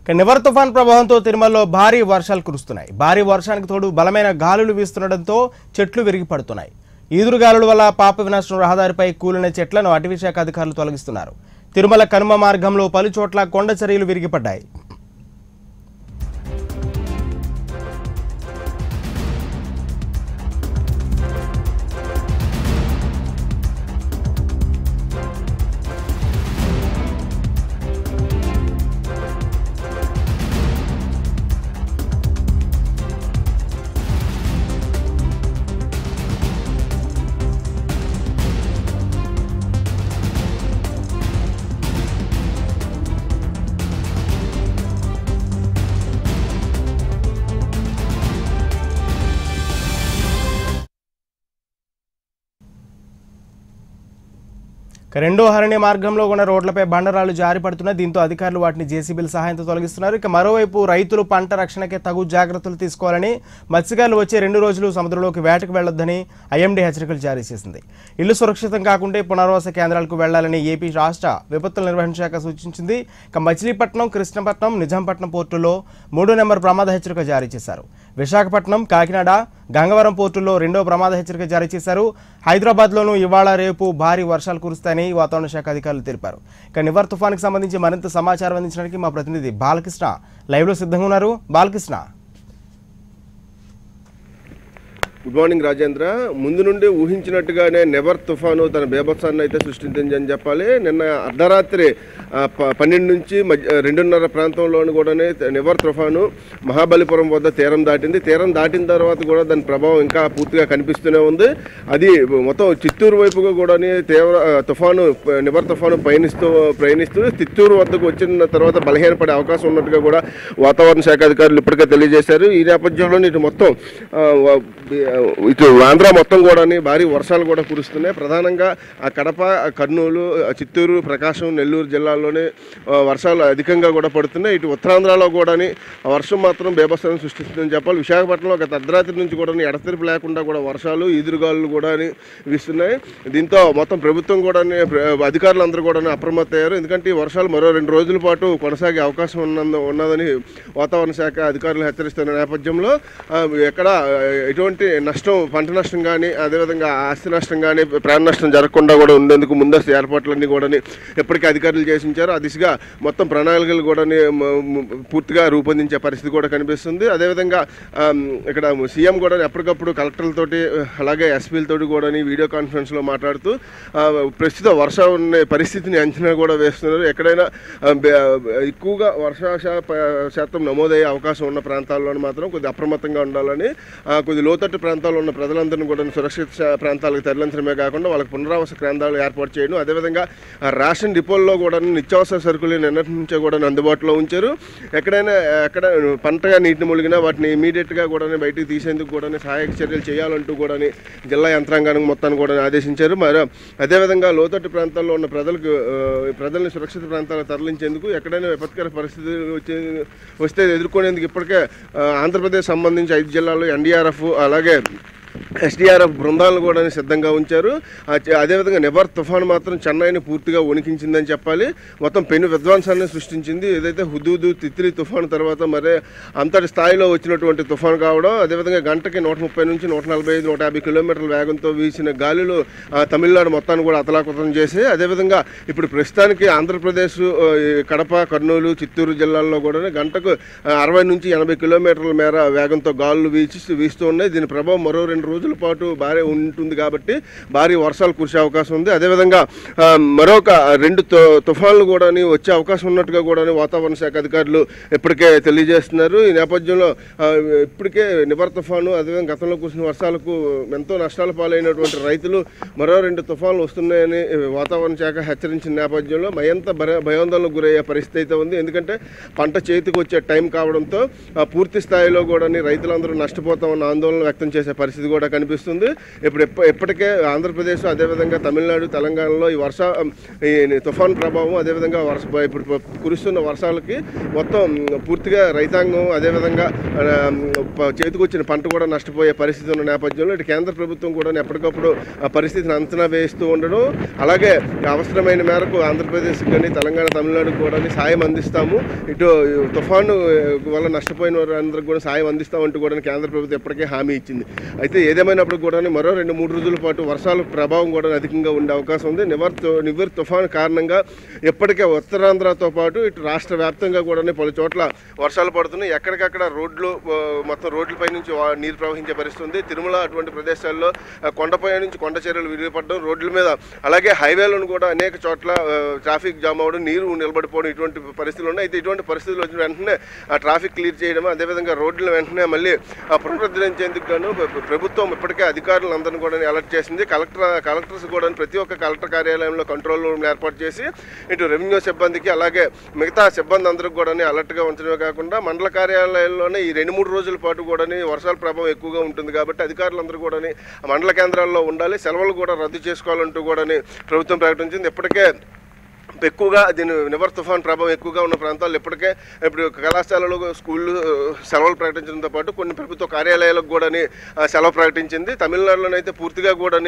ఇక నివర్ తుఫాన్ ప్రభావంతో తిరుమలలో భారీ వర్షాలు కురుస్తున్నాయి భారీ వర్షానికి తోడు బలమైన గాలులు వీస్తుండటంతో చెట్లు విరిగి పడుతున్నాయి ఈదురు గాలుల వల్ల పాప వినాశనం రహదారిపై కూలిన చెట్లను అటవీ శాఖ అధికారులు తొలగిస్తున్నారు తిరుమల కనుమ మార్గంలో పలు చోట్ల కొండ చర్యలు విరిగిపడ్డాయి ఇక రెండో హరణి మార్గంలో ఉన్న రోడ్లపై బండరాలు జారి పడుతున్నాయి దీంతో అధికారులు వాటిని జేసీబీల సహాయంతో తొలగిస్తున్నారు ఇక మరోవైపు రైతులు పంట రక్షణకే తగు జాగ్రత్తలు తీసుకోవాలని మత్స్యకారులు వచ్చే రెండు రోజులు సముద్రంలోకి వేటకు వెళ్లొద్దని ఐఎండీ హెచ్చరికలు జారీ చేసింది ఇల్లు సురక్షితం కాకుంటే పునరావాస కేంద్రాలకు వెళ్లాలని ఏపీ రాష్ట్ర విపత్తుల నిర్వహణ శాఖ సూచించింది ఇక మచిలీపట్నం కృష్ణపట్నం నిజాంపట్నం పోర్టుల్లో మూడో నెంబర్ ప్రమాద హెచ్చరిక జారీ చేశారు విశాఖపట్నం కాకినాడ గంగవరం పోర్టుల్లో రెండో ప్రమాద హెచ్చరిక జారీ చేశారు హైదరాబాద్లోనూ ఇవాళ రేపు భారీ వర్షాలు కురుస్తాయని వాతావరణ శాఖ అధికారులు తెలిపారు ఇక నివర్ తుఫాన్కి సంబంధించి మరింత సమాచారం అందించడానికి మా ప్రతినిధి బాలకృష్ణ లైవ్లో సిద్ధంగా ఉన్నారు బాలకృష్ణ గుడ్ మార్నింగ్ రాజేంద్ర ముందు నుండి ఊహించినట్టుగానే నెవర్ తుఫాను తన బేభత్సాన్ని అయితే సృష్టించిందని చెప్పాలి నిన్న అర్ధరాత్రి ఆ, ప- పన్నెండు నుంచి మధ్య రెండున్నర ప్రాంతంలోని కూడా నెవర్ తుఫాను మహాబలిపురం వద్ద తీరం దాటింది తీరం దాటిన తర్వాత కూడా దాని ప్రభావం ఇంకా పూర్తిగా కనిపిస్తూనే ఉంది అది మొత్తం చిత్తూరు వైపుగా కూడా తీవ్ర ఆ, తుఫాను ప- నివర్ తుఫాను పయనిస్తూ ప్రయాణిస్తూ చిత్తూరు వద్దకు వచ్చిన తర్వాత బలహీనపడే అవకాశం ఉన్నట్టుగా కూడా వాతావరణ శాఖ అధికారులు ఇప్పటికే తెలియజేశారు ఈ నేపథ్యంలో ఇటు మొత్తం ఆ, వ- ఇటు ఆంధ్ర మొత్తం కూడా భారీ వర్షాలు కూడా కురుస్తున్నాయి ప్రధానంగా ఆ కడప ఆ కర్నూలు ఆ చిత్తూరు ప్రకాశం నెల్లూరు జిల్లాల్లోనే ఆ, వర్షాలు అధికంగా కూడా పడుతున్నాయి ఇటు ఉత్తరాంధ్రలో కూడా ఆ వర్షం మాత్రం బేభత్సాన్ని సృష్టిస్తుందని చెప్పాలి విశాఖపట్నంలో గత అర్ధరాత్రి నుంచి కూడా ఎడతెరిపి లేకుండా కూడా వర్షాలు ఈదురుగాలు కూడా వీస్తున్నాయి దీంతో మొత్తం ప్రభుత్వం కూడా అధికారులు అందరూ కూడా అప్రమత్తయ్యారు ఎందుకంటే ఈ వర్షాలు మరో రెండు రోజుల పాటు కొనసాగే అవకాశం ఉన్నందు ఉన్నదని వాతావరణ శాఖ అధికారులు హెచ్చరిస్తున్న నేపథ్యంలో ఆ, ఎక్కడ ఆ, ఎటువంటి నష్టం పంట నష్టం కానీ అదేవిధంగా ఆస్తి నష్టం కానీ ప్రాణ నష్టం జరగకుండా కూడా ఉండేందుకు ముందస్తు ఏర్పాట్లన్నీ కూడా ఇప్పటికే అధికారులు చేసి ఉంచారు ఆ దిశగా మొత్తం ప్రణాళికలు కూడా పూర్తిగా రూపొందించే పరిస్థితి కూడా కనిపిస్తుంది అదేవిధంగా ఆమ్, ఇక్కడ సీఎం కూడా ఎప్పటికప్పుడు కలెక్టర్లతోటి అలాగే ఎస్పీలతోటి కూడా వీడియో కాన్ఫరెన్స్లో మాట్లాడుతూ ఆ, ప్రస్తుత వర్షం ఉన్న పరిస్థితిని అంచనా కూడా వేస్తున్నారు ఎక్కడైనా ఆ, బె- ఎక్కువగా వర్ష శాతం నమోదయ్యే అవకాశం ఉన్న ప్రాంతాల్లో మాత్రం కొద్ది అప్రమత్తంగా ఉండాలని ఆ, కొద్ది లోతట్టు ప్రాంతాల్లో ఉన్న ప్రజలందరినీ కూడా సురక్షిత శా- ప్రాంతాలకు తరలించడమే కాకుండా వాళ్ళకి పునరావాస కేంద్రాలు ఏర్పాటు చేయడం అదేవిధంగా ఆ రేషన్ డిపోల్లో కూడా నిత్యావసర సరుకులు నిన్నటి నుంచే కూడా అందుబాటులో ఉంచారు ఎక్కడైనా ఎక్కడ పంటగా నీటిని ములిగినా వాటిని ఇమీడియట్గా కూడా బయటికి తీసేందుకు కూడా సహాయక చర్యలు చేయాలంటూ కూడా జిల్లా యంత్రాంగానికి మొత్తాన్ని కూడా ఆదేశించారు మరి అదేవిధంగా లోతట్టు ప్రాంతాల్లో ఉన్న ప్రజలకు ఆ, ప్రజల్ని సురక్షిత ప్రాంతాలకు తరలించేందుకు ఎక్కడైనా విపత్కర పరిస్థితులు వచ్చే వస్తే ఎదుర్కొనేందుకు ఇప్పటికే ఆ, ఆంధ్రప్రదేశ్ సంబంధించి ఐదు జిల్లాల్లో ఎన్డీఆర్ఎఫ్ అలాగే ఎస్డీఆర్ఎఫ్ బృందాలను కూడా సిద్ధంగా ఉంచారు ఆ చ- అదేవిధంగా నెవర్ తుఫాన్ మాత్రం చెన్నైని పూర్తిగా వణికించిందని చెప్పాలి మొత్తం పెను విధ్వంసాన్ని సృష్టించింది ఏదైతే హుదూదు తిత్లీ తుఫాన్ తర్వాత మరే అంతటి స్థాయిలో వచ్చినటువంటి తుఫాన్ కావడం అదేవిధంగా గంటకి నూట ముప్పై నుంచి నూట నలభై ఐదు నూట యాభై కిలోమీటర్ల వేగంతో వీసిన గాలులు ఆ, తమిళనాడు మొత్తాన్ని కూడా అతలాకుతలం చేసి అదేవిధంగా ఇప్పుడు ప్రస్తుతానికి ఆంధ్రప్రదేశ్ ఆ, ఈ కడప కర్నూలు చిత్తూరు జిల్లాల్లో కూడా గంటకు ఆ, అరవై నుంచి ఎనభై కిలోమీటర్ల మేర వేగంతో గాలులు వీచి వీస్తూ ఉన్నాయి దీని ప్రభావం మరో రెండు రోజుల పాటు భారీ ఉంటుంది కాబట్టి భారీ వర్షాలు కురిసే అవకాశం ఉంది అదేవిధంగా ఆ, మరొక రెండు తు- తుఫాన్లు కూడా వచ్చే అవకాశం ఉన్నట్టుగా కూడా వాతావరణ శాఖ అధికారులు ఇప్పటికే తెలియజేస్తున్నారు ఈ నేపథ్యంలో ఆ, ఇప్పటికే నివర్ తుఫాను అదేవిధంగా గతంలో కురిసిన వర్షాలకు ఎంతో నష్టాల పాలైనటువంటి రైతులు మరో రెండు తుఫాన్లు వస్తున్నాయని వాతావరణ శాఖ హెచ్చరించిన నేపథ్యంలో మయంత భయ భయాందోళనకు గురయ్యే పరిస్థితి అయితే ఉంది ఎందుకంటే పంట చేతికి వచ్చే టైం కావడంతో ఆ, పూర్తి స్థాయిలో కూడా రైతులందరూ నష్టపోతామన్న ఆందోళన వ్యక్తం చేసే పరిస్థితి పరిస్థితి కూడా కనిపిస్తుంది ఇప్పుడు ఎప్ప- ఎప్పటికే ఆంధ్రప్రదేశ్ అదేవిధంగా తమిళనాడు తెలంగాణలో ఈ వర్ష ఈ తుఫాన్ ప్రభావం అదేవిధంగా వర్ష ఇప్పుడు ప- కురుస్తున్న వర్షాలకి మొత్తం పూర్తిగా రైతాంగం అదేవిధంగా ఆ, ప- చేతికొచ్చిన పంట కూడా నష్టపోయే పరిస్థితి ఉన్న నేపథ్యంలో ఇటు కేంద్ర ప్రభుత్వం కూడా ఎప్పటికప్పుడు ఆ పరిస్థితిని అంచనా వేస్తూ ఉండడం అలాగే అవసరమైన మేరకు ఆంధ్రప్రదేశ్ కానీ తెలంగాణ తమిళనాడు కూడా సాయం అందిస్తాము ఇటు తుఫాను వల్ల నష్టపోయిన వారందరికి కూడా సాయం అందిస్తామంటూ కూడా కేంద్ర ప్రభుత్వం ఇప్పటికే హామీ ఇచ్చింది అయితే ఏదేమైనప్పుడు కూడా మరో రెండు మూడు రోజుల పాటు వర్షాల ప్రభావం కూడా అధికంగా ఉండే అవకాశం ఉంది నివర్ తు- నివర్ తుఫాను కారణంగా ఇప్పటికే ఉత్తరాంధ్రతో పాటు ఇటు రాష్ట్ర వ్యాప్తంగా కూడా పలు చోట్ల వర్షాలు పడుతున్నాయి ఎక్కడికక్కడ రోడ్లు ఆ, మొత్తం రోడ్లపై నుంచి వా- నీరు ప్రవహించే పరిస్థితి ఉంది తిరుమల అటువంటి ప్రదేశాల్లో ఆ, కొండపై నుంచి కొండ చర్యలు విరిగిపడడం రోడ్ల మీద అలాగే హైవేలను కూడా అనేక చోట్ల ఆ, ట్రాఫిక్ జామ్ అవ్వడం నీరు నిలబడిపోవడం ఇటువంటి పరిస్థితులు ఉన్నాయి అయితే ఇటువంటి పరిస్థితులు వచ్చిన వెంటనే ఆ ట్రాఫిక్ క్లియర్ చేయడం అదేవిధంగా రోడ్ల వెంటనే మళ్ళీ ఆ, పునరుద్ధరించేందుకు గాను ప్ర- ప్రభుత్వం ఇప్పటికే అధికారులందరినీ కూడా అలర్ట్ చేసింది కలెక్టర్ కలెక్టర్స్ కూడా ప్రతి ఒక్క కలెక్టర్ కార్యాలయంలో కంట్రోల్ రూమ్ ఏర్పాటు చేసి ఇటు రెవెన్యూ సిబ్బందికి అలాగే మిగతా సిబ్బంది అందరికి కూడా అలర్ట్గా ఉంచడమే కాకుండా మండల కార్యాలయాల్లోనే ఈ రెండు మూడు రోజుల పాటు కూడా వర్షాల ప్రభావం ఎక్కువగా ఉంటుంది కాబట్టి అధికారులందరూ కూడా మండల కేంద్రాల్లో ఉండాలి సెలవులు కూడా రద్దు చేసుకోవాలంటూ కూడా ప్రభుత్వం ప్రకటించింది ఇప్పటికే ఎక్కువగా దీని నివర్ తుఫాన్ ప్రభావం ఎక్కువగా ఉన్న ప్రాంతాల్లో ఇప్పటికే ఇప్పుడు కళాశాలలు స్కూళ్ళు ఆ, సెలవులు ప్రకటించడంతో పాటు కొన్ని ప్రభుత్వ కార్యాలయాలకు కూడా సెలవు ప్రకటించింది తమిళనాడులోనైతే పూర్తిగా కూడా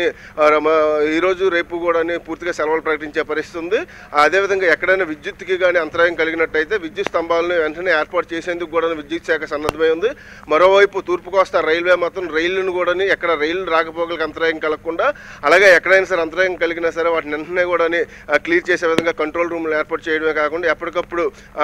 ఈరోజు రేపు కూడా పూర్తిగా సెలవులు ప్రకటించే పరిస్థితి ఉంది అదేవిధంగా ఎక్కడైనా విద్యుత్కి కానీ అంతరాయం కలిగినట్టయితే విద్యుత్ స్తంభాలను వెంటనే ఏర్పాటు చేసేందుకు కూడా విద్యుత్ శాఖ సన్నద్ధమై ఉంది మరోవైపు తూర్పు కోస్తా రైల్వే మాత్రం రైళ్లను కూడా ఎక్కడ రైలు రాకపోకలకు అంతరాయం కలగకుండా అలాగే ఎక్కడైనా సరే అంతరాయం కలిగినా సరే వాటిని వెంటనే కూడా క్లియర్ చేసే విధంగా కంట్రోల్ రూమ్లు ఏర్పాటు చేయడమే కాకుండా ఎప్పటికప్పుడు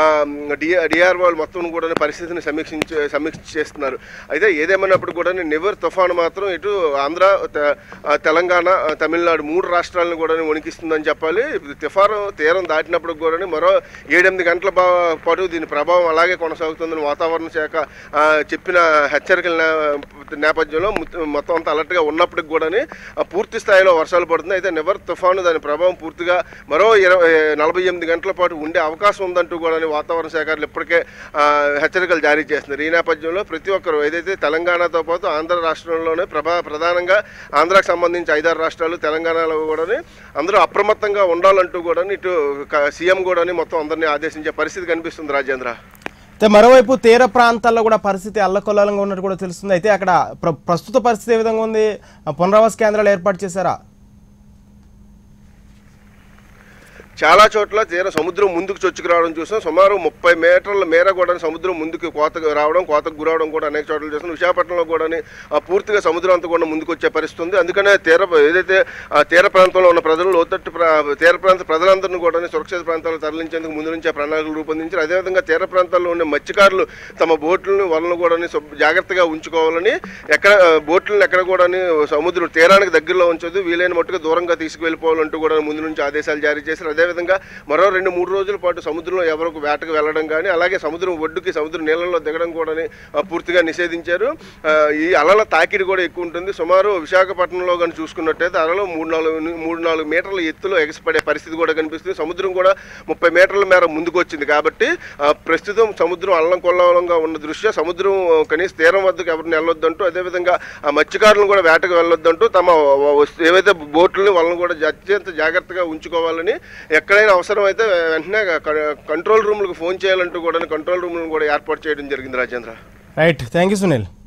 డిఆర్ వాళ్ళు మొత్తం కూడా పరిస్థితిని సమీక్షించే సమీక్ష చేస్తున్నారు అయితే ఏదేమైనప్పుడు కూడా నివర్ తుఫాను మాత్రం ఇటు ఆంధ్ర తె- ఆ, తెలంగాణ ఆ, తమిళనాడు మూడు రాష్ట్రాలను కూడా వణికిస్తుందని చెప్పాలి ఇప్పుడు తుఫాను తీరం దాటినప్పుడు కూడా మరో ఏడెనిమిది గంటల బా- పాటు దీని ప్రభావం అలాగే కొనసాగుతుందని వాతావరణ శాఖ ఆ, చెప్పిన హెచ్చరికల నే- నేపథ్యంలో మొత్తం- మొత్తం అంతా అలర్ట్గా ఉన్నప్పటికి కూడా పూర్తి స్థాయిలో వర్షాలు పడుతుంది అయితే నివర్ తుఫాను దాని ప్రభావం పూర్తిగా మరో ఇరవై నలభై ఎనిమిది గంటల పాటు ఉండే అవకాశం ఉందంటూ కూడా వాతావరణ శాఖలు ఇప్పటికే ఆ, హెచ్చరికలు జారీ చేస్తున్నారు ఈ నేపథ్యంలో ప్రతి ఒక్కరు ఏదైతే తెలంగాణతో పాటు ఆంధ్ర రాష్ట్రంలోనే ప్రభా ప్రధానంగా ఆంధ్రాకు సంబంధించి ఐదారు రాష్ట్రాలు తెలంగాణలో కూడా అందరూ అప్రమత్తంగా ఉండాలంటూ కూడా ఇటు క- సీఎం కూడా మొత్తం అందరినీ ఆదేశించే పరిస్థితి కనిపిస్తుంది రాజేంద్ర అయితే మరోవైపు తీర ప్రాంతాల్లో కూడా పరిస్థితి అల్లకొల్లంగా ఉన్నట్టు కూడా తెలుస్తుంది అయితే అక్కడ ప్ర- ప్రస్తుత పరిస్థితి ఏ విధంగా ఉంది ఆ, పునరావాస కేంద్రాలు ఏర్పాటు చేశారా చాలా చోట్ల తీర సముద్రం ముందుకు చొచ్చుకు రావడం చూసాం సుమారు ముప్పై మీటర్ల మేర కూడా సముద్రం ముందుకు కోతకు రావడం కోతకు గురవడం కూడా అనేక చోట్ల చూసాం విశాఖపట్నంలో కూడా ఆ పూర్తిగా సముద్రం అంతా కూడా ముందుకు వచ్చే పరిస్థితి ఉంది అందుకనే తీర ఏదైతే ఆ తీర ప్రాంతంలో ఉన్న ప్రజలు లోతట్టు ప్రా- తీర ప్రాంత ప్రజలందరినీ కూడా సురక్షిత ప్రాంతాలకు తరలించేందుకు ముందు నుంచే ప్రణాళికలు రూపొందించారు అదేవిధంగా తీర ప్రాంతాల్లో ఉండే మత్స్యకారులు తమ బోట్లను వలన కూడా జాగ్రత్తగా ఉంచుకోవాలని ఎక్కడ ఆ, బోట్లను ఎక్కడ కూడా సముద్రం తీరానికి దగ్గరలో ఉంచొద్దు వీలైన మట్టుకు దూరంగా తీసుకువెళ్ళిపోవాలంటూ కూడా ముందు నుంచి ఆదేశాలు జారీ చేశారు అదేవిధంగా మరో రెండు మూడు రోజుల పాటు సముద్రంలో ఎవరు వేటకు వెళ్ళడం కానీ అలాగే సముద్రం ఒడ్డుకి సముద్రం నీళ్ళలో దిగడం కూడా ఆ, పూర్తిగా నిషేధించారు ఆ, ఈ అలల తాకిడి కూడా ఎక్కువ ఉంటుంది సుమారు విశాఖపట్నంలో కానీ చూసుకున్నట్టయితే అలలో మూడు నాలుగు మూడు నాలుగు మీటర్ల ఎత్తులో ఎగసిపడే పరిస్థితి కూడా కనిపిస్తుంది సముద్రం కూడా ముప్పై మీటర్ల మేర ముందుకు వచ్చింది కాబట్టి ఆ, ప్రస్తుతం సముద్రం అల్లం కొల్లంగా ఉన్న దృష్ట్యా సముద్రం ఆ, కనీస తీరం వద్దకు ఎవరిని వెళ్ళొద్దంటూ అదేవిధంగా ఆ మత్స్యకారులను కూడా వేటకు వెళ్ళొద్దంటూ తమ వ- వస్తు- ఏవైతే బోట్లని వాళ్ళని కూడా అత్యంత జాగ్రత్తగా ఉంచుకోవాలని ఎక్కడైనా అవసరమైతే వెంటనే క- కంట్రోల్ రూమ్లకు ఫోన్ చేయాలంటూ కూడా కంట్రోల్ రూమ్లను కూడా ఏర్పాటు చేయడం జరిగింది Rajendra right thank you Sunil